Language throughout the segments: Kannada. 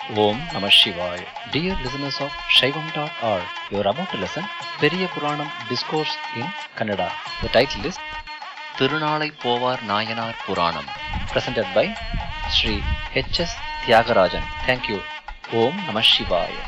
Om Namah Shivaya. Dear listeners of Shaivam.org, you are about to listen Periya Puranam Discourse in Kannada. The title is Tirunalai Povar Nayanar Puranam, presented by Sri H.S. Tyagarajan. Thank you. Om Namah Shivaya.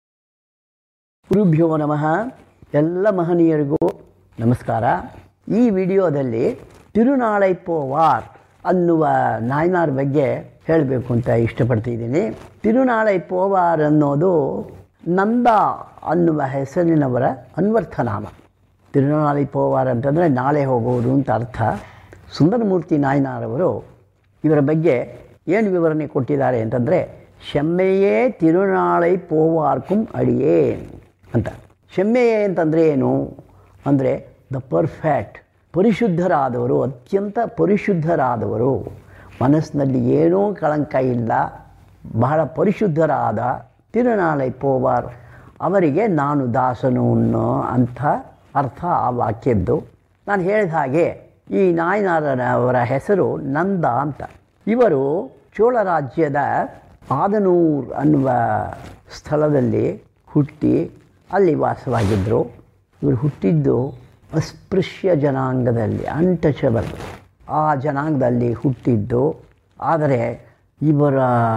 ಗುರುಭ್ಯೋ ನಮಃ ಎಲ್ಲ ಮಹನೀಯರಿಗೂ ನಮಸ್ಕಾರ ಈ ವಿಡಿಯೋದಲ್ಲಿ ತಿರುನಾಳೈಪೋವಾರ್ ಅನ್ನುವ ನಾಯನಾರ್ ಬಗ್ಗೆ ಹೇಳಬೇಕು ಅಂತ ಇಷ್ಟಪಡ್ತಿದ್ದೀನಿ ತಿರುನಾಳೈಪೋವಾರ್ ಅನ್ನೋದು ನಂದ ಅನ್ನುವ ಹೆಸರಿನವರ ಅನ್ವರ್ಥನಾಮ ತಿರುನಾಳೈಪೋವಾರ್ ಅಂತಂದರೆ ನಾಳೆ ಹೋಗೋರು ಅಂತ ಅರ್ಥ ಸುಂದರಮೂರ್ತಿ ನಾಯನಾರವರು ಇವರ ಬಗ್ಗೆ ಏನು ವಿವರಣೆ ಕೊಟ್ಟಿದ್ದಾರೆ ಅಂತಂದರೆ ಶೆಮ್ಮೆಯೇ ತಿರುನಾಳೈ ಪೋವಾರ್ಕುಂ ಅಡಿಯೇನ್ ಅಂತ ಶೆಮ್ಮೆಯೇ ಅಂತಂದರೆ ಏನು ಅಂದರೆ ದ ಪರ್ಫೆಕ್ಟ್ ಪರಿಶುದ್ಧರಾದವರು ಅತ್ಯಂತ ಪರಿಶುದ್ಧರಾದವರು ಮನಸ್ಸಿನಲ್ಲಿ ಏನೂ ಕಳಂಕ ಇಲ್ಲ ಬಹಳ ಪರಿಶುದ್ಧರಾದ ತಿರುನಾಳೈ ಪೋವಾರ್ ಅವರಿಗೆ ನಾನು ದಾಸನು ಅನ್ನೋ ಅಂಥ ಅರ್ಥ ಆ ವಾಕ್ಯದ್ದು ನಾನು ಹೇಳಿದ ಹಾಗೆ ಈ ನಾಯನಾರನವರ ಹೆಸರು ನಂದ ಅಂತ ಇವರು ಚೋಳ ರಾಜ್ಯದ ಆದನೂರ್ ಅನ್ನುವ ಸ್ಥಳದಲ್ಲಿ ಹುಟ್ಟಿ ಅಲ್ಲಿ ವಾಸವಾಗಿದ್ದರು ಇವರು ಹುಟ್ಟಿದ್ದು ಅಸ್ಪೃಶ್ಯ ಜನಾಂಗದಲ್ಲಿ ಅನ್ಟಚಬಲ್ ಆ ಜನಾಂಗದಲ್ಲಿ ಹುಟ್ಟಿದ್ದು ಆದರೆ ಇವರ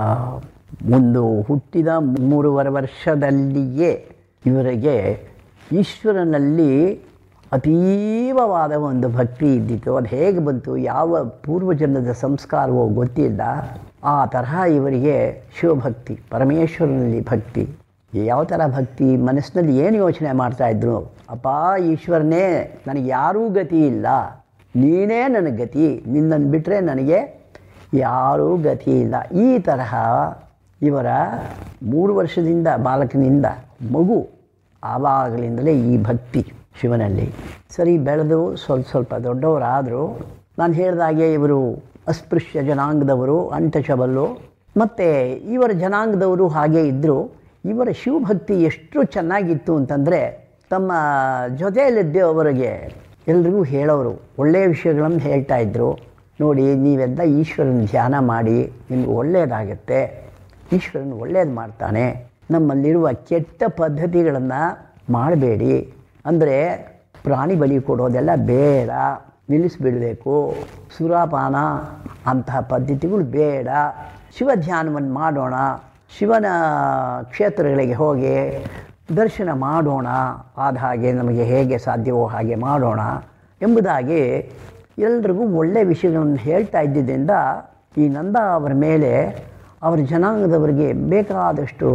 ಒಂದು ಹುಟ್ಟಿದ ಮೂರುವರೆ ವರ್ಷದಲ್ಲಿಯೇ ಇವರಿಗೆ ಈಶ್ವರನಲ್ಲಿ ಅತೀವವಾದ ಒಂದು ಭಕ್ತಿ ಇದ್ದಿತ್ತು ಅದು ಹೇಗೆ ಬಂತು ಯಾವ ಪೂರ್ವಜನ್ಮದ ಸಂಸ್ಕಾರವೋ ಗೊತ್ತಿಲ್ಲ ಆ ತರಹ ಇವರಿಗೆ ಶಿವಭಕ್ತಿ ಪರಮೇಶ್ವರನಲ್ಲಿ ಭಕ್ತಿ ಯಾವ ಥರ ಭಕ್ತಿ ಮನಸ್ಸಿನಲ್ಲಿ ಏನು ಯೋಚನೆ ಮಾಡ್ತಾಯಿದ್ರು ಅಪ್ಪ ಈಶ್ವರನೇ ನನಗೆ ಯಾರೂ ಗತಿ ಇಲ್ಲ ನೀನೇ ನನ್ನ ಗತಿ ನಿನ್ನನ್ನು ಬಿಟ್ಟರೆ ನನಗೆ ಯಾರೂ ಗತಿ ಇಲ್ಲ ಈ ತರಹ ಇವರ ಮೂರು ವರ್ಷದಿಂದ ಬಾಲಕನಿಂದ ಮಗು ಆವಾಗಲಿಂದಲೇ ಈ ಭಕ್ತಿ ಶಿವನಲ್ಲಿ ಸರಿ ಬೆಳೆದು ಸ್ವಲ್ಪ ಸ್ವಲ್ಪ ದೊಡ್ಡವರಾದರು ನಾನು ಹೇಳಿದಾಗೆ ಇವರು ಅಸ್ಪೃಶ್ಯ ಜನಾಂಗದವರು ಅಂಟಚಬಲ್ಲು ಮತ್ತು ಇವರ ಜನಾಂಗದವರು ಹಾಗೆ ಇದ್ದರು ಇವರ ಶಿವಭಕ್ತಿ ಎಷ್ಟು ಚೆನ್ನಾಗಿತ್ತು ಅಂತಂದರೆ ತಮ್ಮ ಜೊತೆಯಲ್ಲಿದ್ದವರಿಗೆ ಎಲ್ರಿಗೂ ಹೇಳೋರು ಒಳ್ಳೆಯ ವಿಷಯಗಳನ್ನು ಹೇಳ್ತಾ ಇದ್ದರು ನೋಡಿ ನೀವೆಲ್ಲ ಈಶ್ವರನ ಧ್ಯಾನ ಮಾಡಿ ನಿಮ್ಗೆ ಒಳ್ಳೆಯದಾಗತ್ತೆ ಈಶ್ವರನ ಒಳ್ಳೇದು ಮಾಡ್ತಾನೆ ನಮ್ಮಲ್ಲಿರುವ ಕೆಟ್ಟ ಪದ್ಧತಿಗಳನ್ನು ಮಾಡಬೇಡಿ ಅಂದರೆ ಪ್ರಾಣಿ ಬಲಿ ಕೊಡೋದೆಲ್ಲ ಬೇಡ ನಿಲ್ಲಿಸಿಬಿಡಬೇಕು ಸುರಾಪಾನ ಅಂತಹ ಪದ್ಧತಿಗಳು ಬೇಡ ಶಿವ ಧ್ಯಾನವನ್ನು ಮಾಡೋಣ ಶಿವನ ಕ್ಷೇತ್ರಗಳಿಗೆ ಹೋಗಿ ದರ್ಶನ ಮಾಡೋಣ ಆದ ಹಾಗೆ ನಮಗೆ ಹೇಗೆ ಸಾಧ್ಯವೋ ಹಾಗೆ ಮಾಡೋಣ ಎಂಬುದಾಗಿ ಎಲ್ರಿಗೂ ಒಳ್ಳೆಯ ವಿಷಯಗಳನ್ನು ಹೇಳ್ತಾ ಇದ್ದಿದ್ದರಿಂದ ಈ ನಂದ ಅವರ ಮೇಲೆ ಅವರ ಜನಾಂಗದವರಿಗೆ ಬೇಕಾದಷ್ಟು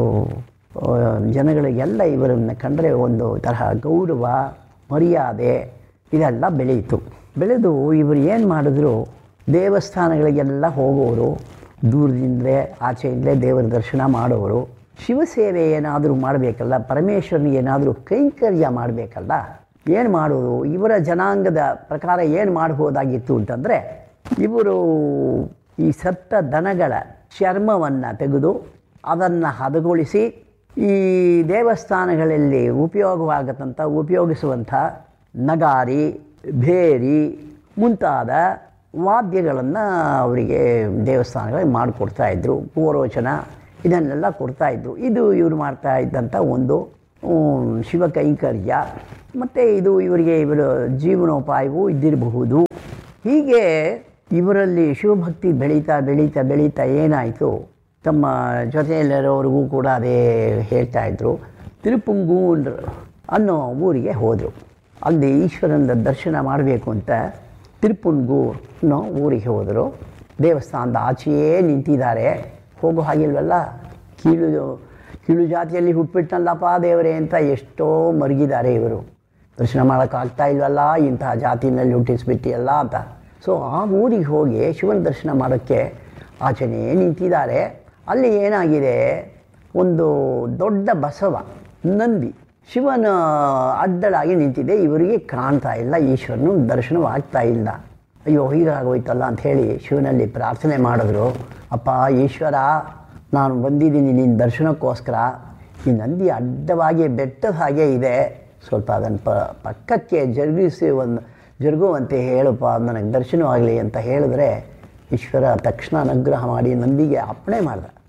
ಜನಗಳಿಗೆಲ್ಲ ಇವರನ್ನು ಕಂಡರೆ ಒಂದು ತರಹ ಗೌರವ ಮರ್ಯಾದೆ ಇದೆಲ್ಲ ಬೆಳೆಯಿತು ಬೆಳೆದು ಇವರು ಏನು ಮಾಡಿದ್ರು ದೇವಸ್ಥಾನಗಳಿಗೆಲ್ಲ ಹೋಗೋರು ದೂರದಿಂದಲೇ ಆಚೆಯಿಂದಲೇ ದೇವರ ದರ್ಶನ ಮಾಡೋರು ಶಿವಸೇವೆ ಏನಾದರೂ ಮಾಡಬೇಕಲ್ಲ ಪರಮೇಶ್ವರನಿಗೆ ಏನಾದರೂ ಕೈಂಕರ್ಯ ಮಾಡಬೇಕಲ್ಲ ಏನು ಮಾಡೋದು ಇವರ ಜನಾಂಗದ ಪ್ರಕಾರ ಏನು ಮಾಡ್ಬೋದಾಗಿತ್ತು ಅಂತಂದರೆ ಇವರು ಈ ಸತ್ತ ದನಗಳ ಚರ್ಮವನ್ನು ತೆಗೆದು ಅದನ್ನು ಹದಗೊಳಿಸಿ ಈ ದೇವಸ್ಥಾನಗಳಲ್ಲಿ ಉಪಯೋಗವಾಗತ್ತಂಥ ಉಪಯೋಗಿಸುವಂಥ ನಗಾರಿ ಭೇರಿ ಮುಂತಾದ ವಾದ್ಯಗಳನ್ನು ಅವರಿಗೆ ದೇವಸ್ಥಾನಗಳಿಗೆ ಮಾಡಿಕೊಡ್ತಾಯಿದ್ರು ಗೋರೋಚನ ಇದನ್ನೆಲ್ಲ ಕೊಡ್ತಾಯಿದ್ರು ಇದು ಇವರು ಮಾಡ್ತಾ ಇದ್ದಂಥ ಒಂದು ಶಿವ ಕೈಂಕರ್ಯ ಮತ್ತು ಇದು ಇವರಿಗೆ ಇವರ ಜೀವನೋಪಾಯವೂ ಇದ್ದಿರಬಹುದು ಹೀಗೆ ಇವರಲ್ಲಿ ಶಿವಭಕ್ತಿ ಬೆಳೀತಾ ಬೆಳೀತಾ ಬೆಳೀತಾ ಏನಾಯಿತು ತಮ್ಮ ಜೊತೆಯಲ್ಲಿರೋರಿಗೂ ಕೂಡ ಅದೇ ಹೇಳ್ತಾ ಇದ್ದರು ತಿರುಪುಂಗೂರ್ ಅನ್ನೋ ಊರಿಗೆ ಹೋದರು ಅಲ್ಲಿ ಈಶ್ವರನ ದರ್ಶನ ಮಾಡಬೇಕು ಅಂತ ತಿರುಪುಂಗೂರ್ ಅನ್ನೋ ಊರಿಗೆ ಹೋದರು ದೇವಸ್ಥಾನದ ಆಚೆಯೇ ನಿಂತಿದ್ದಾರೆ ಹೋಗೋ ಹಾಗಿಲ್ವಲ್ಲ ಕೀಳು ಕೀಳು ಜಾತಿಯಲ್ಲಿ ಹುಟ್ಬಿಟ್ನಲ್ಲಪ್ಪ ದೇವರೇ ಅಂತ ಎಷ್ಟೋ ಮರುಗಿದ್ದಾರೆ ಇವರು ದರ್ಶನ ಮಾಡೋಕ್ಕಾಗ್ತಾ ಇಲ್ವಲ್ಲ ಇಂತಹ ಜಾತಿನಲ್ಲಿ ಹುಟ್ಟಿಸ್ಬಿಟ್ಟಿಯಲ್ಲ ಅಂತ ಸೊ ಆ ಊರಿಗೆ ಹೋಗಿ ಶಿವನ ದರ್ಶನ ಮಾಡೋಕ್ಕೆ ಆಚೆನೇ ನಿಂತಿದ್ದಾರೆ ಅಲ್ಲಿ ಏನಾಗಿದೆ ಒಂದು ದೊಡ್ಡ ಬಸವ ನಂದಿ ಶಿವನ ಅಡ್ಡಲಾಗಿ ನಿಂತಿದೆ ಇವರಿಗೆ ಕಾಣ್ತಾ ಇಲ್ಲ ಈಶ್ವರನು ದರ್ಶನವಾಗ್ತಾ ಇಲ್ಲ ಅಯ್ಯೋ ಹೀಗಾಗೋಯ್ತಲ್ಲ ಅಂಥೇಳಿ ಶಿವನಲ್ಲಿ ಪ್ರಾರ್ಥನೆ ಮಾಡಿದ್ರು ಅಪ್ಪ ಈಶ್ವರ ನಾನು ಬಂದಿದ್ದೀನಿ ನಿನ್ನ ದರ್ಶನಕ್ಕೋಸ್ಕರ ಈ ನಂದಿ ಅಡ್ಡವಾಗಿ ಬೆಟ್ಟದ ಹಾಗೆ ಇದೆ ಸ್ವಲ್ಪ ಅದನ್ನು ಪ ಪಕ್ಕಕ್ಕೆ ಜರುಗಿಸಿ ಒಂದು ಜರುಗುವಂತೆ ಹೇಳಪ್ಪ ನನಗೆ ದರ್ಶನವಾಗಲಿ ಅಂತ ಹೇಳಿದ್ರೆ ಈಶ್ವರ ತಕ್ಷಣ ಅನುಗ್ರಹ ಮಾಡಿ ನಂದಿಗೆ ಅಪ್ಪಣೆ ಮಾಡ್ದ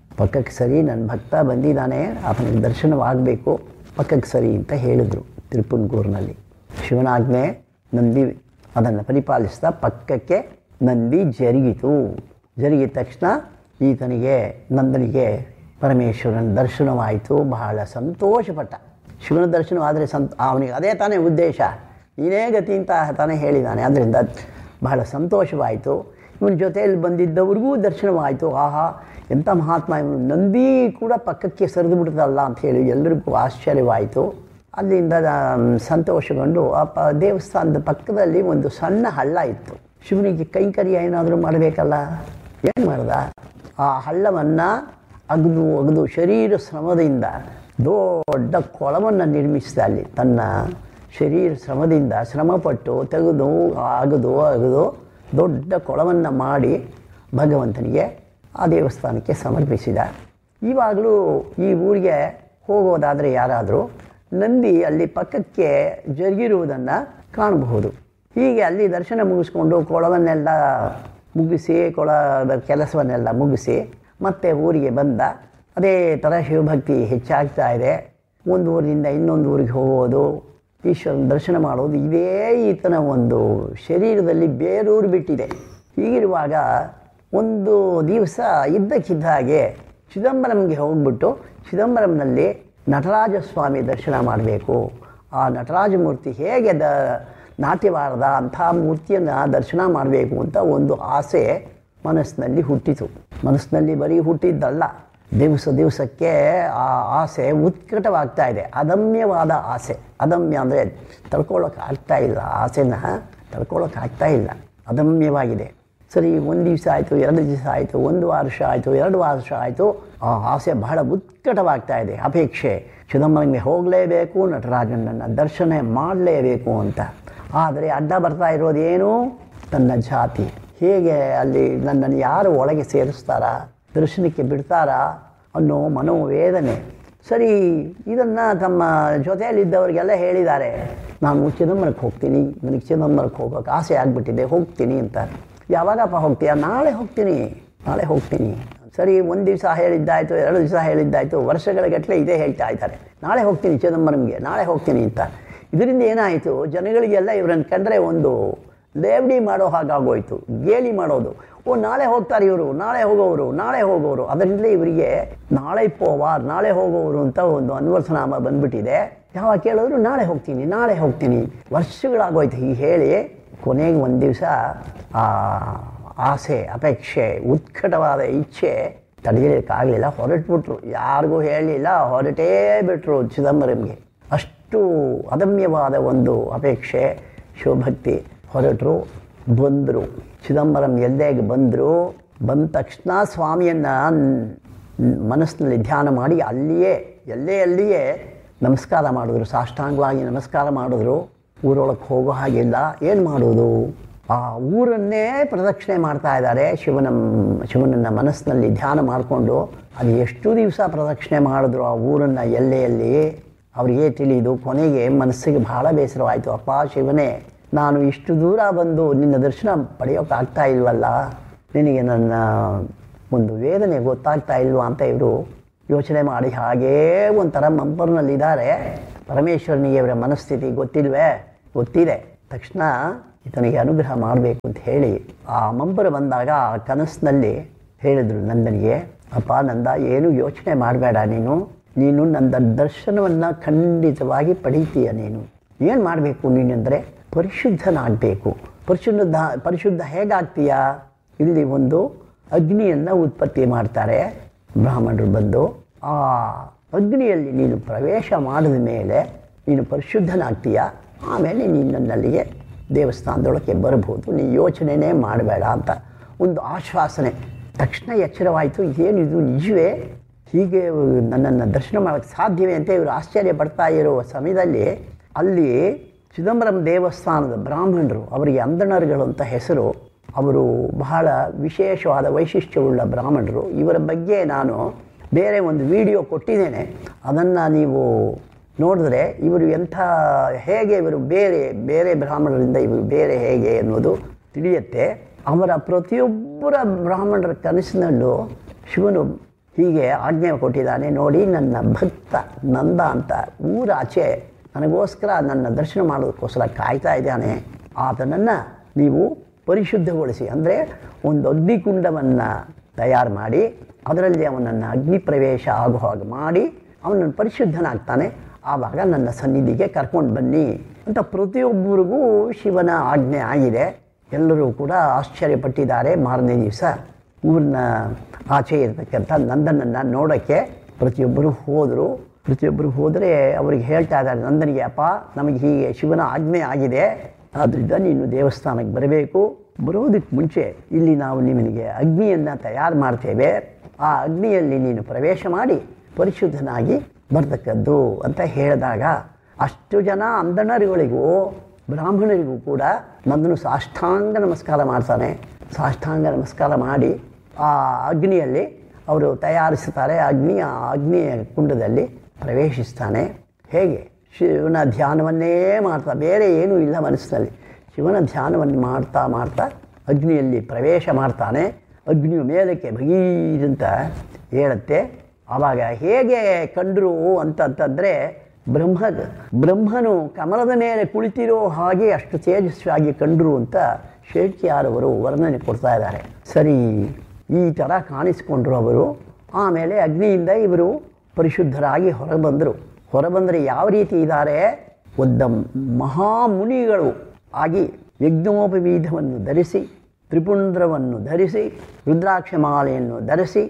ಪಕ್ಕಕ್ಕೆ ಸರಿ ನನ್ನ ಭಕ್ತ ಬಂದಿದ್ದಾನೆ ಆತನಿಗೆ ದರ್ಶನವಾಗಬೇಕು ಪಕ್ಕಕ್ಕೆ ಸರಿ ಅಂತ ಹೇಳಿದರು ತಿರುಪುನ್ಗೂರಿನಲ್ಲಿ ಶಿವನಾಜ್ಞೆ ನಂದಿ ಅದನ್ನು ಪರಿಪಾಲಿಸ್ತಾ ಪಕ್ಕಕ್ಕೆ ನಂದಿ ಜರುಗಿತು ಜರುಗಿದ ತಕ್ಷಣ ಈತನಿಗೆ ನಂದನಿಗೆ ಪರಮೇಶ್ವರನ ದರ್ಶನವಾಯಿತು ಬಹಳ ಸಂತೋಷಪಟ್ಟ ಶಿವನ ದರ್ಶನವಾದರೆ ಸಂತ ಅವನಿಗೆ ಅದೇ ತಾನೇ ಉದ್ದೇಶ ನೀನೇ ಗತಿ ಅಂತ ತಾನೇ ಹೇಳಿದ್ದಾನೆ ಆದ್ದರಿಂದ ಬಹಳ ಸಂತೋಷವಾಯಿತು ಇವನ ಜೊತೆಯಲ್ಲಿ ಬಂದಿದ್ದವ್ರಿಗೂ ದರ್ಶನವಾಯಿತು ಆಹಾ ಎಂಥ ಮಹಾತ್ಮ ಇವನು ನಂದಿ ಕೂಡ ಪಕ್ಕಕ್ಕೆ ಸರಿದು ಬಿಡ್ತಲ್ಲ ಅಂತ ಹೇಳಿ ಎಲ್ಲರಿಗೂ ಆಶ್ಚರ್ಯವಾಯಿತು ಅಲ್ಲಿಂದ ನಾನು ಸಂತೋಷಗೊಂಡು ಆ ಪ ದೇವಸ್ಥಾನದ ಪಕ್ಕದಲ್ಲಿ ಒಂದು ಸಣ್ಣ ಹಳ್ಳ ಇತ್ತು ಶಿವನಿಗೆ ಕೈಂಕರ್ಯ ಏನಾದರೂ ಮಾಡಬೇಕಲ್ಲ ಏನು ಮಾಡ್ದ ಆ ಹಳ್ಳವನ್ನು ಅಗದು ಅಗದು ಶರೀರ ಶ್ರಮದಿಂದ ದೊಡ್ಡ ಕೊಳವನ್ನು ನಿರ್ಮಿಸಿದ ಅಲ್ಲಿ ತನ್ನ ಶರೀರ ಶ್ರಮದಿಂದ ಶ್ರಮಪಟ್ಟು ತೆಗೆದು ಅಗದು ಅಗದು ದೊಡ್ಡ ಕೊಳವನ್ನು ಮಾಡಿ ಭಗವಂತನಿಗೆ ಆ ದೇವಸ್ಥಾನಕ್ಕೆ ಸಮರ್ಪಿಸಿದ ಇವಾಗಲೂ ಈ ಊರಿಗೆ ಹೋಗೋದಾದರೆ ಯಾರಾದರೂ ನಂದಿ ಅಲ್ಲಿ ಪಕ್ಕಕ್ಕೆ ಜರುಗಿರುವುದನ್ನು ಕಾಣಬಹುದು ಹೀಗೆ ಅಲ್ಲಿ ದರ್ಶನ ಮುಗಿಸ್ಕೊಂಡು ಕೊಳವನ್ನೆಲ್ಲ ಮುಗಿಸಿ ಕೊಳದ ಕೆಲಸವನ್ನೆಲ್ಲ ಮುಗಿಸಿ ಮತ್ತೆ ಊರಿಗೆ ಬಂದ ಅದೇ ಥರ ಶಿವಭಕ್ತಿ ಹೆಚ್ಚಾಗ್ತಾ ಇದೆ ಒಂದು ಊರಿನಿಂದ ಇನ್ನೊಂದು ಊರಿಗೆ ಹೋಗೋದು ಈಶ್ವರನ ದರ್ಶನ ಮಾಡೋದು ಇದೇ ಈತನ ಒಂದು ಶರೀರದಲ್ಲಿ ಬೇರೂರು ಬಿಟ್ಟಿದೆ ಹೀಗಿರುವಾಗ ಒಂದು ದಿವಸ ಇದ್ದಕ್ಕಿದ್ದ ಹಾಗೆ ಚಿದಂಬರಂಗೆ ಹೋಗ್ಬಿಟ್ಟು ಚಿದಂಬರಂನಲ್ಲಿ ನಟರಾಜ ಸ್ವಾಮಿ ದರ್ಶನ ಮಾಡಬೇಕು ಆ ನಟರಾಜ ಮೂರ್ತಿ ಹೇಗೆ ದ ನಾಟ್ಯವಾರದ ಅಂಥ ಮೂರ್ತಿಯನ್ನು ದರ್ಶನ ಮಾಡಬೇಕು ಅಂತ ಒಂದು ಆಸೆ ಮನಸ್ಸಿನಲ್ಲಿ ಹುಟ್ಟಿತು ಮನಸ್ಸಿನಲ್ಲಿ ಬರೀ ಹುಟ್ಟಿದ್ದಲ್ಲ ದಿವಸ ದಿವಸಕ್ಕೆ ಆ ಆಸೆ ಉತ್ಕಟವಾಗ್ತಾ ಇದೆ ಅದಮ್ಯವಾದ ಆಸೆ ಅದಮ್ಯ ಅಂದರೆ ತಡ್ಕೊಳ್ಳೋಕೆ ಆಗ್ತಾ ಇಲ್ಲ ಆಸೆನ ತಡ್ಕೊಳ್ಳೋಕೆ ಆಗ್ತಾ ಇಲ್ಲ ಅದಮ್ಯವಾಗಿದೆ ಸರಿ ಒಂದು ದಿವಸ ಆಯಿತು ಎರಡು ದಿವಸ ಆಯಿತು ಒಂದು ವರ್ಷ ಆಯಿತು ಎರಡು ವರ್ಷ ಆಯಿತು ಆ ಆಸೆ ಬಹಳ ಉತ್ಕಟವಾಗ್ತಾ ಇದೆ ಅಪೇಕ್ಷೆ ಚಿದಂಬರಂಗೆ ಹೋಗಲೇಬೇಕು ನಟರಾಜನನ್ನು ದರ್ಶನ ಮಾಡಲೇಬೇಕು ಅಂತ ಆದರೆ ಅಡ್ಡ ಬರ್ತಾ ಇರೋದೇನು ತನ್ನ ಜಾತಿ ಹೇಗೆ ಅಲ್ಲಿ ನನ್ನನ್ನು ಯಾರು ಒಳಗೆ ಸೇರಿಸ್ತಾರಾ ದರ್ಶನಕ್ಕೆ ಬಿಡ್ತಾರಾ ಅನ್ನೋ ಮನೋವೇದನೆ ಸರಿ ಇದನ್ನು ತಮ್ಮ ಜೊತೆಯಲ್ಲಿದ್ದವರಿಗೆಲ್ಲ ಹೇಳಿದ್ದಾರೆ ನಾನು ಚಿದಂಬರಕ್ಕೆ ಹೋಗ್ತೀನಿ ನನಗೆ ಚಿದಂಬರಕ್ಕೆ ಹೋಗೋಕೆ ಆಸೆ ಆಗಿಬಿಟ್ಟಿದೆ ಹೋಗ್ತೀನಿ ಅಂತ ಯಾವಾಗಪ್ಪ ಹೋಗ್ತೀಯ ನಾಳೆ ಹೋಗ್ತೀನಿ ನಾಳೆ ಹೋಗ್ತೀನಿ ಸರಿ ಒಂದು ದಿವಸ ಹೇಳಿದ್ದಾಯಿತು ಎರಡು ದಿವಸ ಹೇಳಿದ್ದಾಯಿತು ವರ್ಷಗಳ ಗಟ್ಟಲೆ ಇದೇ ಹೇಳ್ತಾ ಇದ್ದಾರೆ ನಾಳೆ ಹೋಗ್ತೀನಿ ಚಿದಂಬರಂಗೆ ನಾಳೆ ಹೋಗ್ತೀನಿ ಅಂತ ಇದರಿಂದ ಏನಾಯಿತು ಜನಗಳಿಗೆಲ್ಲ ಇವರನ್ನು ಕಂಡ್ರೆ ಒಂದು ಲೇವಡಿ ಮಾಡೋ ಹಾಗಾಗೋಯ್ತು ಗೇಲಿ ಮಾಡೋದು ಓ ನಾಳೆ ಹೋಗ್ತಾರೆ ಇವರು ನಾಳೆ ಹೋಗೋರು ನಾಳೆ ಹೋಗೋರು ಅದರಿಂದಲೇ ಇವರಿಗೆ ನಾಳೆ ಪೋವಾರ್ ನಾಳೆ ಹೋಗೋರು ಅಂತ ಒಂದು ಅನ್ವರ್ಸನಾಮ ಬಂದ್ಬಿಟ್ಟಿದೆ ಯಾವಾಗ ಕೇಳಿದ್ರು ನಾಳೆ ಹೋಗ್ತೀನಿ ನಾಳೆ ಹೋಗ್ತೀನಿ ವರ್ಷಗಳಾಗೋಯ್ತು ಹೀಗೆ ಹೇಳಿ ಕೊನೆಗೆ ಒಂದು ದಿವಸ ಆ ಆಸೆ ಅಪೇಕ್ಷೆ ಉತ್ಕಟವಾದ ಇಚ್ಛೆ ತಡೆಯಲಿಕ್ಕಾಗಲಿಲ್ಲ ಹೊರಟ್ಬಿಟ್ರು ಯಾರಿಗೂ ಹೇಳಲಿಲ್ಲ ಹೊರಟೇ ಬಿಟ್ರು ಚಿದಂಬರಂಗೆ ಅಷ್ಟು ಅದಮ್ಯವಾದ ಒಂದು ಅಪೇಕ್ಷೆ ಶಿವಭಕ್ತಿ ಹೊರಟರು ಬಂದರು ಚಿದಂಬರಂ ಎಲ್ಲೆಗೆ ಬಂದರು ಬಂದ ತಕ್ಷಣ ಸ್ವಾಮಿಯನ್ನು ಮನಸ್ಸಿನಲ್ಲಿ ಧ್ಯಾನ ಮಾಡಿ ಅಲ್ಲಿಯೇ ಎಲ್ಲೇ ಅಲ್ಲಿಯೇ ನಮಸ್ಕಾರ ಮಾಡಿದ್ರು ಸಾಷ್ಟಾಂಗವಾಗಿ ನಮಸ್ಕಾರ ಮಾಡಿದ್ರು ಊರೊಳಗೆ ಹೋಗೋ ಹಾಗಿಲ್ಲ ಏನು ಮಾಡೋದು ಆ ಊರನ್ನೇ ಪ್ರದಕ್ಷಿಣೆ ಮಾಡ್ತಾ ಇದ್ದಾರೆ ಶಿವನ ಶಿವನನ್ನು ಮನಸ್ಸಿನಲ್ಲಿ ಧ್ಯಾನ ಮಾಡಿಕೊಂಡು ಅದು ಎಷ್ಟು ದಿವಸ ಪ್ರದಕ್ಷಿಣೆ ಮಾಡಿದ್ರು ಆ ಊರನ್ನು ಎಲ್ಲೆಯಲ್ಲಿ ಅವರಿಗೆ ತಿಳಿದು ಕೊನೆಗೆ ಮನಸ್ಸಿಗೆ ಬಹಳ ಬೇಸರವಾಯಿತು ಅಪ್ಪ ಶಿವನೇ ನಾನು ಇಷ್ಟು ದೂರ ಬಂದು ನಿನ್ನ ದರ್ಶನ ಪಡೆಯೋಕ್ಕಾಗ್ತಾ ಇಲ್ವಲ್ಲ ನಿನಗೆ ನನ್ನ ಒಂದು ವೇದನೆ ಗೊತ್ತಾಗ್ತಾ ಇಲ್ವಾ ಅಂತ ಇವರು ಯೋಚನೆ ಮಾಡಿ ಹಾಗೇ ಒಂಥರ ಮಂಪರ್ನಲ್ಲಿದ್ದಾರೆ ಪರಮೇಶ್ವರನಿಗೆ ಇವರ ಮನಸ್ಥಿತಿ ಗೊತ್ತಿಲ್ವೇ ಗೊತ್ತಿದೆ ತಕ್ಷಣ ಈತನಿಗೆ ಅನುಗ್ರಹ ಮಾಡಬೇಕು ಅಂತ ಹೇಳಿ ಆ ಮಂಪರು ಬಂದಾಗ ಆ ಕನಸಿನಲ್ಲಿ ಹೇಳಿದರು ನಂದನಿಗೆ ಅಪ್ಪ ನಂದ ಏನು ಯೋಚನೆ ಮಾಡಬೇಡ ನೀನು ನೀನು ನನ್ನ ದರ್ಶನವನ್ನು ಖಂಡಿತವಾಗಿ ಪಡೀತೀಯ ನೀನು ಏನು ಮಾಡಬೇಕು ನೀನೆಂದರೆ ಪರಿಶುದ್ಧನಾಗಬೇಕು ಪರಿಶುದ್ಧ ಪರಿಶುದ್ಧ ಹೇಗಾಗ್ತೀಯಾ ಇಲ್ಲಿ ಒಂದು ಅಗ್ನಿಯನ್ನು ಉತ್ಪತ್ತಿ ಮಾಡ್ತಾರೆ ಬ್ರಾಹ್ಮಣರು ಬಂದು ಆ ಅಗ್ನಿಯಲ್ಲಿ ನೀನು ಪ್ರವೇಶ ಮಾಡಿದ ಮೇಲೆ ನೀನು ಪರಿಶುದ್ಧನಾಗ್ತೀಯ ಆಮೇಲೆ ನೀನು ನನ್ನಲ್ಲಿಗೆ ದೇವಸ್ಥಾನದೊಳಗೆ ಬರ್ಬೋದು ನೀ ಯೋಚನೆನೇ ಮಾಡಬೇಡ ಅಂತ ಒಂದು ಆಶ್ವಾಸನೆ ತಕ್ಷಣ ಎಚ್ಚರವಾಯಿತು ಇದೇನಿದು ನಿಜವೇ ಹೀಗೆ ನನ್ನನ್ನು ದರ್ಶನ ಮಾಡೋಕ್ಕೆ ಸಾಧ್ಯವೇ ಅಂತ ಇವರು ಆಶ್ಚರ್ಯ ಪಡ್ತಾ ಇರುವ ಸಮಯದಲ್ಲಿ ಅಲ್ಲಿ ಚಿದಂಬರಂ ದೇವಸ್ಥಾನದ ಬ್ರಾಹ್ಮಣರು ಅವರಿಗೆ ಅಂದಣರುಗಳು ಅಂತ ಹೆಸರು ಅವರು ಬಹಳ ವಿಶೇಷವಾದ ವೈಶಿಷ್ಟ್ಯವುಳ್ಳ ಬ್ರಾಹ್ಮಣರು ಇವರ ಬಗ್ಗೆ ನಾನು ಬೇರೆ ಒಂದು ವಿಡಿಯೋ ಕೊಟ್ಟಿದ್ದೇನೆ ಅದನ್ನು ನೀವು ನೋಡಿದ್ರೆ ಇವರು ಎಂಥ ಹೇಗೆ ಇವರು ಬೇರೆ ಬೇರೆ ಬ್ರಾಹ್ಮಣರಿಂದ ಇವರು ಬೇರೆ ಹೇಗೆ ಅನ್ನೋದು ತಿಳಿಯುತ್ತೆ ಅವರ ಪ್ರತಿಯೊಬ್ಬರ ಬ್ರಾಹ್ಮಣರ ಕನಸಿನಲ್ಲೂ ಶಿವನು ಹೀಗೆ ಆಜ್ಞೆ ಕೊಟ್ಟಿದ್ದಾನೆ ನೋಡಿ ನನ್ನ ಭಕ್ತ ನಂದ ಅಂತ ಊರಾಚೆ ನನಗೋಸ್ಕರ ನನ್ನ ದರ್ಶನ ಮಾಡೋದಕ್ಕೋಸ್ಕರ ಕಾಯ್ತಾ ಇದ್ದಾನೆ ಆತನನ್ನು ನೀವು ಪರಿಶುದ್ಧಗೊಳಿಸಿ ಅಂದರೆ ಒಂದು ಅಗ್ನಿಕುಂಡವನ್ನು ತಯಾರು ಮಾಡಿ ಅದರಲ್ಲಿ ಅವನನ್ನು ಅಗ್ನಿ ಪ್ರವೇಶ ಆಗೋ ಹಾಗೆ ಮಾಡಿ ಅವನನ್ನು ಪರಿಶುದ್ಧನಾಗ್ತಾನೆ ಆವಾಗ ನನ್ನ ಸನ್ನಿಧಿಗೆ ಕರ್ಕೊಂಡು ಬನ್ನಿ ಅಂತ ಪ್ರತಿಯೊಬ್ಬರಿಗೂ ಶಿವನ ಆಜ್ಞೆ ಆಗಿದೆ ಎಲ್ಲರೂ ಕೂಡ ಆಶ್ಚರ್ಯಪಟ್ಟಿದ್ದಾರೆ ಮಾರನೇ ದಿವಸ ಊರಿನ ಆಚೆ ಇರತಕ್ಕಂಥ ನಂದನನ್ನು ನೋಡೋಕ್ಕೆ ಪ್ರತಿಯೊಬ್ಬರು ಹೋದರು ಪ್ರತಿಯೊಬ್ಬರು ಹೋದರೆ ಅವರಿಗೆ ಹೇಳ್ತಾ ಇದ್ದಾರೆ ನಂದನಿಗೆ ಅಪ್ಪ ನಮಗೆ ಹೀಗೆ ಶಿವನ ಆಜ್ಞೆ ಆಗಿದೆ ಆದ್ದರಿಂದ ನೀನು ದೇವಸ್ಥಾನಕ್ಕೆ ಬರಬೇಕು ಬರೋದಕ್ಕೆ ಮುಂಚೆ ಇಲ್ಲಿ ನಾವು ನಿಮಗೆ ಅಗ್ನಿಯನ್ನು ತಯಾರು ಮಾಡ್ತೇವೆ ಆ ಅಗ್ನಿಯಲ್ಲಿ ನೀನು ಪ್ರವೇಶ ಮಾಡಿ ಪರಿಶುದ್ಧನಾಗಿ ಬರ್ತಕ್ಕದ್ದು ಅಂತ ಹೇಳಿದಾಗ ಅಷ್ಟು ಜನ ಅಂದಣರುಗಳಿಗೂ ಬ್ರಾಹ್ಮಣರಿಗೂ ಕೂಡ ನಂದನು ಸಾಷ್ಟಾಂಗ ನಮಸ್ಕಾರ ಮಾಡ್ತಾನೆ ಸಾಷ್ಟಾಂಗ ನಮಸ್ಕಾರ ಮಾಡಿ ಆ ಅಗ್ನಿಯಲ್ಲಿ ಅವರು ತಯಾರಿಸ್ತಾರೆ ಅಗ್ನಿ ಆ ಅಗ್ನಿಯ ಕುಂಡದಲ್ಲಿ ಪ್ರವೇಶಿಸ್ತಾನೆ ಹೇಗೆ ಶಿವನ ಧ್ಯಾನವನ್ನೇ ಮಾಡ್ತಾ ಬೇರೆ ಏನೂ ಇಲ್ಲ ಮನಸ್ಸಿನಲ್ಲಿ ಶಿವನ ಧ್ಯಾನವನ್ನು ಮಾಡ್ತಾ ಮಾಡ್ತಾ ಅಗ್ನಿಯಲ್ಲಿ ಪ್ರವೇಶ ಮಾಡ್ತಾನೆ ಅಗ್ನಿಯು ಮೇಲಕ್ಕೆ ಭಗೀರಂತ ಹೇಳುತ್ತೆ ಆವಾಗ ಹೇಗೆ ಕಂಡರು ಅಂತಂತಂದರೆ ಬ್ರಹ್ಮ ಬ್ರಹ್ಮನು ಕಮಲದ ಮೇಲೆ ಕುಳಿತಿರೋ ಹಾಗೆ ಅಷ್ಟು ತೇಜಸ್ವಿಯಾಗಿ ಕಂಡರು ಅಂತ ಶೇಟ್ಯಾರವರು ವರ್ಣನೆ ಕೊಡ್ತಾ ಇದ್ದಾರೆ ಸರಿ ಈ ಥರ ಕಾಣಿಸ್ಕೊಂಡ್ರು ಅವರು ಆಮೇಲೆ ಅಗ್ನಿಯಿಂದ ಇವರು ಪರಿಶುದ್ಧರಾಗಿ ಹೊರಬಂದರು ಹೊರಬಂದರೆ ಯಾವ ರೀತಿ ಇದ್ದಾರೆ ಒದ್ದ ಮಹಾಮುನಿಗಳು ಆಗಿ ಯಜ್ಞೋಪವೀಧವನ್ನು ಧರಿಸಿ ತ್ರಿಪುಂಡ್ರವನ್ನು ಧರಿಸಿ ರುದ್ರಾಕ್ಷಮಾಲೆಯನ್ನು ಧರಿಸಿ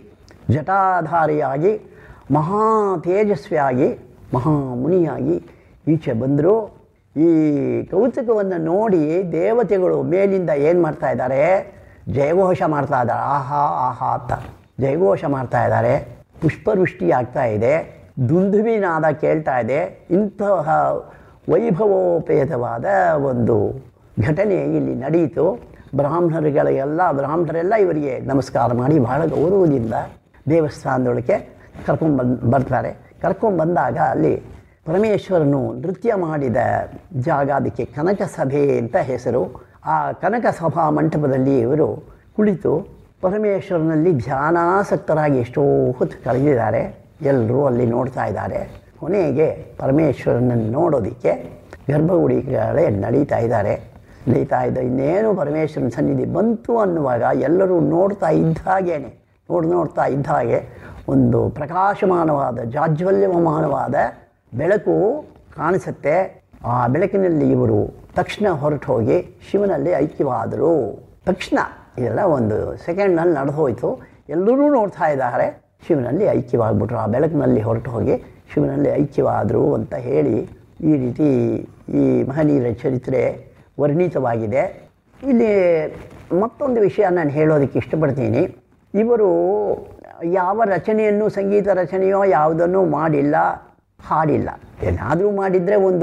ಜಟಾಧಾರಿಯಾಗಿ ಮಹಾ ತೇಜಸ್ವಿಯಾಗಿ ಮಹಾಮುನಿಯಾಗಿ ಈಚೆ ಬಂದರು ಈ ಕೌತುಕವನ್ನು ನೋಡಿ ದೇವತೆಗಳು ಮೇಲಿಂದ ಏನು ಮಾಡ್ತಾ ಇದ್ದಾರೆ ಜಯಘೋಷ ಮಾಡ್ತಾ ಇದ್ದಾರೆ ಆಹಾ ಆಹಾ ಅಂತ ಜಯಘೋಷ ಮಾಡ್ತಾ ಇದ್ದಾರೆ ಪುಷ್ಪವೃಷ್ಟಿ ಆಗ್ತಾ ಇದೆ ದುಂದುವಿನಾದ ಕೇಳ್ತಾ ಇದೆ ಇಂತಹ ವೈಭವೋಪೇತವಾದ ಒಂದು ಘಟನೆ ಇಲ್ಲಿ ನಡೆಯಿತು ಬ್ರಾಹ್ಮಣರುಗಳಿಗೆಲ್ಲ ಬ್ರಾಹ್ಮಣರೆಲ್ಲ ಇವರಿಗೆ ನಮಸ್ಕಾರ ಮಾಡಿ ಬಹಳ ಗೌರವದಿಂದ ದೇವಸ್ಥಾನದೊಳಗೆ ಕರ್ಕೊಂಡ್ಬಂದು ಬರ್ತಾರೆ ಕರ್ಕೊಂಡ್ಬಂದಾಗ ಅಲ್ಲಿ ಪರಮೇಶ್ವರನು ನೃತ್ಯ ಮಾಡಿದ ಜಾಗ ಅದಕ್ಕೆ ಕನಕ ಸಭೆ ಅಂತ ಹೆಸರು ಆ ಕನಕ ಸಭಾ ಮಂಟಪದಲ್ಲಿ ಇವರು ಕುಳಿತು ಪರಮೇಶ್ವರನಲ್ಲಿ ಧ್ಯಾನಾಸಕ್ತರಾಗಿ ಎಷ್ಟೋ ಹೊತ್ತು ಕಳೆದಿದ್ದಾರೆ ಎಲ್ಲರೂ ಅಲ್ಲಿ ನೋಡ್ತಾ ಇದ್ದಾರೆ ಕೊನೆಗೆ ಪರಮೇಶ್ವರನನ್ನು ನೋಡೋದಕ್ಕೆ ಗರ್ಭಗುಡಿಗಳೇ ನಡೀತಾ ಇದ್ದಾರೆ ನಡೀತಾ ಇದ್ದ ಇನ್ನೇನು ಪರಮೇಶ್ವರನ ಸನ್ನಿಧಿ ಬಂತು ಅನ್ನುವಾಗ ಎಲ್ಲರೂ ನೋಡ್ತಾ ಇದ್ದ ಹಾಗೇನೆ ನೋಡಿ ನೋಡ್ತಾ ಇದ್ದ ಹಾಗೆ ಒಂದು ಪ್ರಕಾಶಮಾನವಾದ ಜಾಜ್ವಲ್ಯಮಾನವಾದ ಬೆಳಕು ಕಾಣಿಸುತ್ತೆ ಆ ಬೆಳಕಿನಲ್ಲಿ ಇವರು ತಕ್ಷಣ ಹೊರಟು ಹೋಗಿ ಶಿವನಲ್ಲಿ ಐಕ್ಯವಾದರು ತಕ್ಷಣ ಇದೆಲ್ಲ ಒಂದು ಸೆಕೆಂಡ್ನಲ್ಲಿ ನಡೆದು ಹೋಯಿತು ಎಲ್ಲರೂ ನೋಡ್ತಾ ಇದ್ದಾರೆ ಶಿವನಲ್ಲಿ ಐಕ್ಯವಾಗ್ಬಿಟ್ರು ಆ ಬೆಳಕಿನಲ್ಲಿ ಹೊರಟು ಹೋಗಿ ಶಿವನಲ್ಲಿ ಐಕ್ಯವಾದರು ಅಂತ ಹೇಳಿ ಈ ರೀತಿ ಈ ಮಹನೀಯರ ಚರಿತ್ರೆ ವರ್ಣಿತವಾಗಿದೆ ಇಲ್ಲಿ ಮತ್ತೊಂದು ವಿಷಯ ನಾನು ಹೇಳೋದಕ್ಕೆ ಇಷ್ಟಪಡ್ತೀನಿ ಇವರು ಯಾವ ರಚನೆಯನ್ನು ಸಂಗೀತ ರಚನೆಯೋ ಯಾವುದನ್ನು ಮಾಡಿಲ್ಲ ಹಾಡಿಲ್ಲ ಏನಾದರೂ ಮಾಡಿದರೆ ಒಂದು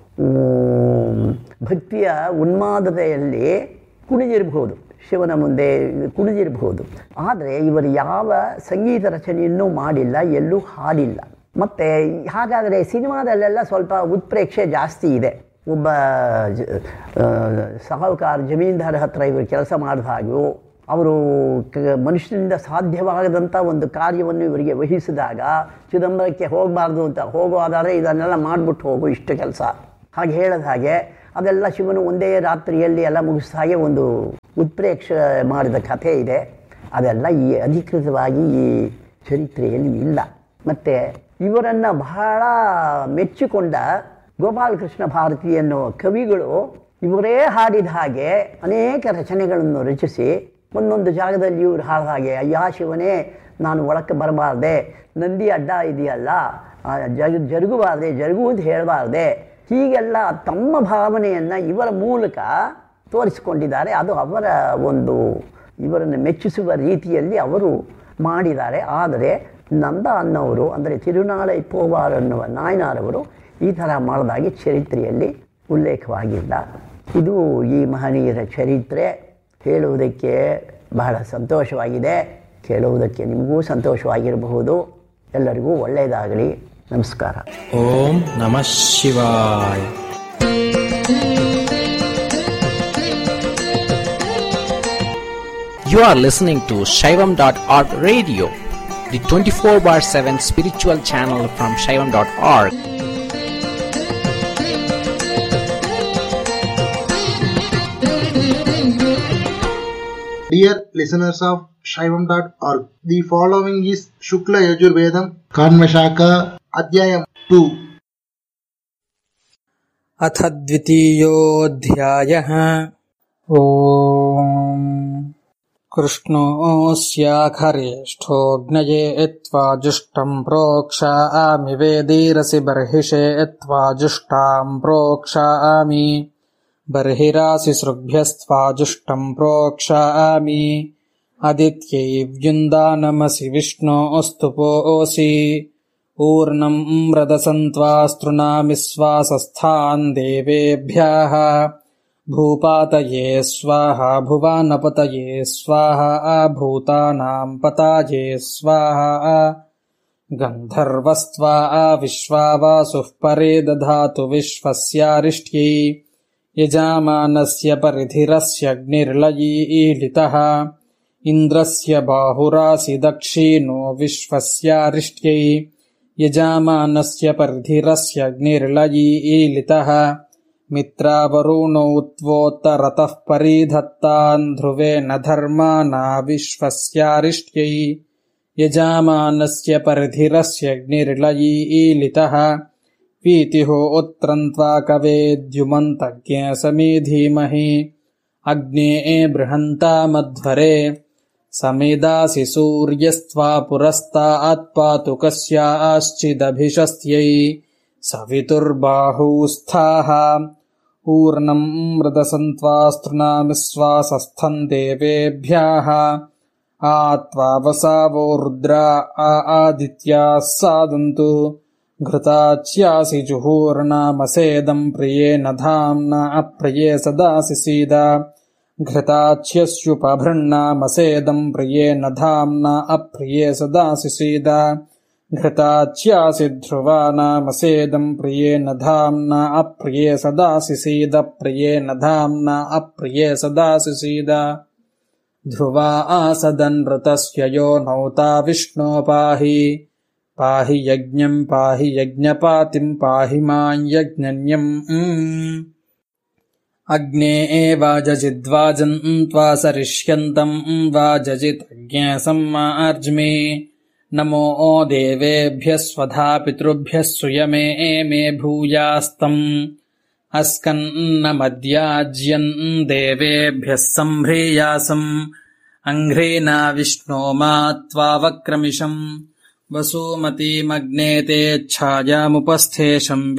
ಮ್, ಭಕ್ತಿಯ ಉನ್ಮಾದತೆಯಲ್ಲಿ ಕುಣಿದಿರಬಹುದು ಶಿವನ ಮುಂದೆ ಕುಣಿದಿರಬಹುದು ಆದರೆ ಇವರು ಯಾವ ಸಂಗೀತ ರಚನೆಯನ್ನು ಮಾಡಿಲ್ಲ ಎಲ್ಲೂ ಹಾಡಿಲ್ಲ ಮತ್ತು ಹಾಗಾದರೆ ಸಿನಿಮಾದಲ್ಲೆಲ್ಲ ಸ್ವಲ್ಪ ಉತ್ಪ್ರೇಕ್ಷೆ ಜಾಸ್ತಿ ಇದೆ ಒಬ್ಬ ಜ ಆ, ಸಾಹುಕಾರ ಜಮೀನ್ದಾರ ಹತ್ರ ಇವರು ಕೆಲಸ ಮಾಡಿದ ಹಾಗೂ ಅವರು ಕ ಮನುಷ್ಯನಿಂದ ಸಾಧ್ಯವಾಗದಂಥ ಒಂದು ಕಾರ್ಯವನ್ನು ಇವರಿಗೆ ವಹಿಸಿದಾಗ ಚಿದಂಬರಕ್ಕೆ ಹೋಗಬಾರ್ದು ಅಂತ ಹೋಗೋದಾದರೆ ಇದನ್ನೆಲ್ಲ ಮಾಡಿಬಿಟ್ಟು ಹೋಗು ಇಷ್ಟು ಕೆಲಸ ಹಾಗೆ ಹೇಳಿದ ಹಾಗೆ ಅದೆಲ್ಲ ಶಿವನು ಒಂದೇ ರಾತ್ರಿಯಲ್ಲಿ ಎಲ್ಲ ಮುಗಿಸಿದ ಹಾಗೆ ಒಂದು ಉತ್ಪ್ರೇಕ್ಷೆ ಮಾಡಿದ ಕಥೆ ಇದೆ ಅದೆಲ್ಲ ಈ ಅಧಿಕೃತವಾಗಿ ಈ ಚರಿತ್ರೆಯಲ್ಲಿ ಇಲ್ಲ ಮತ್ತು ಇವರನ್ನು ಬಹಳ ಮೆಚ್ಚಿಕೊಂಡ ಗೋಪಾಲಕೃಷ್ಣ ಭಾರತಿ ಎನ್ನುವ ಕವಿಗಳು ಇವರೇ ಹಾಡಿದ ಹಾಗೆ ಅನೇಕ ರಚನೆಗಳನ್ನು ರಚಿಸಿ ಒಂದೊಂದು ಜಾಗದಲ್ಲಿ ಇವರು ಹಾಡಿದ ಹಾಗೆ ಅಯ್ಯ ಶಿವನೇ ನಾನು ಒಳಕ್ಕೆ ಬರಬಾರ್ದೆ ನಂದಿ ಅಡ್ಡ ಇದೆಯಲ್ಲ ಆ ಜಗ್ ಜರುಗಬಾರ್ದೆ ಜರುಗು ಅಂತ ಹೇಳಬಾರ್ದೆ ಹೀಗೆಲ್ಲ ತಮ್ಮ ಭಾವನೆಯನ್ನು ಇವರ ಮೂಲಕ ತೋರಿಸಿಕೊಂಡಿದ್ದಾರೆ ಅದು ಅವರ ಒಂದು ಇವರನ್ನು ಮೆಚ್ಚಿಸುವ ರೀತಿಯಲ್ಲಿ ಅವರು ಮಾಡಿದ್ದಾರೆ ಆದರೆ ನಂದ ಅನ್ನೋರು ಅಂದರೆ ತಿರುನಾಳೈ ಪೋವಾರ್ ಅನ್ನುವ ನಾಯನಾರವರು ಈ ಥರ ಮಾಡಿದಾಗಿ ಚರಿತ್ರೆಯಲ್ಲಿ ಉಲ್ಲೇಖವಾಗಿಲ್ಲ ಇದು ಈ ಮಹನೀಯರ ಚರಿತ್ರೆ ಹೇಳುವುದಕ್ಕೆ ಬಹಳ ಸಂತೋಷವಾಗಿದೆ ಕೇಳುವುದಕ್ಕೆ ನಿಮಗೂ ಸಂತೋಷವಾಗಿರಬಹುದು ಎಲ್ಲರಿಗೂ ಒಳ್ಳೆಯದಾಗಲಿ ನಮಸ್ಕಾರ ಓಂ ನಮಃ ಶಿವಾಯ You are listening to Shaivam.org radio, the 24 bar 7 spiritual channel from Shaivam.org. Dear listeners of Shaivam.org, the following is Shukla Yajurvedam Kanvashaka Adhyayam 2. अथ द्वितीयोऽध्यायः ॐ कृष्णोऽस्याखरेष्ठोऽग्नये त्वा जुष्टम् प्रोक्षामि वेदीरसि बर्हिषे त्वा जुष्टाम् प्रोक्षामि बर्हिरासि सृग्भ्यस्त्वा जुष्टम् प्रोक्षामि अदित्यैव्युन्दानमसि विष्णोऽस्तुपोऽसि ऊर्णम् रदसन्त्वा स्तृणामि स्वासस्थान् देवेभ्यः भूपातये स्वाहा भुवानपतये स्वाहा भूतानाम् पताये स्वाहा गन्धर्वस्त्वा विश्वा वासुः परे दधातु विश्वस्यारिष्ट्यै यजामानस्य परिधिरस्यग्निर्लयीलितः इन्द्रस्य बाहुरासि दक्षिणो विश्वस्यारिष्ट्यै यजामानस्य परिधिरस्यग्निर्लयीलितः मित्रावरुणौ त्वोत्तरतः परिधत्तान् ध्रुवेण धर्माना विश्वस्यारिष्ट्यै यजामानस्य परिधिरस्यग्निर्लयीलितः पीतिहोत्रम् त्वा कवेद्युमन्तज्ञ समीधीमहि अग्ने बृहन्तामध्वरे समेदासि सूर्यस्त्वा पुरस्तात्पातु कस्याश्चिदभिशस्त्यै सवितुर्बाहूस्थाः ऊर्णम् मृदसन्त्वा स्तृणामि स्वासस्थम् देवेभ्यः आत्वा वसावो रुद्रा आ आदित्याः सादन्तु घृताच्यासि जुहूर्णामसेदम् प्रियेण धाम्ना अप्रिये सदासि सीदा घृताच्यस्युपभृण्णामसेदम् प्रियेण धाम्ना अप्रिये सदासि सीदा घृताच्यासि ध्रुवानामसेदम् प्रियेण धाम्ना अप्रिये सदासि सीद प्रियेण धाम्ना अप्रिये सदासि सीद ध्रुवा आसदन्नृतस्य यो नौता विष्णो पाहि पाहि यज्ञम् पाहि यज्ञपातिम् पाहि माम् यज्ञन्यम् अग्ने एवाजजिद्वाजम् त्वा सरिष्यन्तम् वाजजितज्ञसम्मार्ज्मे नमो देवेभ्यः स्वधा पितृभ्यः सुयमे मे भूयास्तम् अस्कन्नमद्याज्यम् देवेभ्यः सम्भ्रेयासम् अङ्घ्रेना विष्णो मा त्वावक्रमिषम् वसुमतीमग्ने तेच्छायामुपस्थेशम्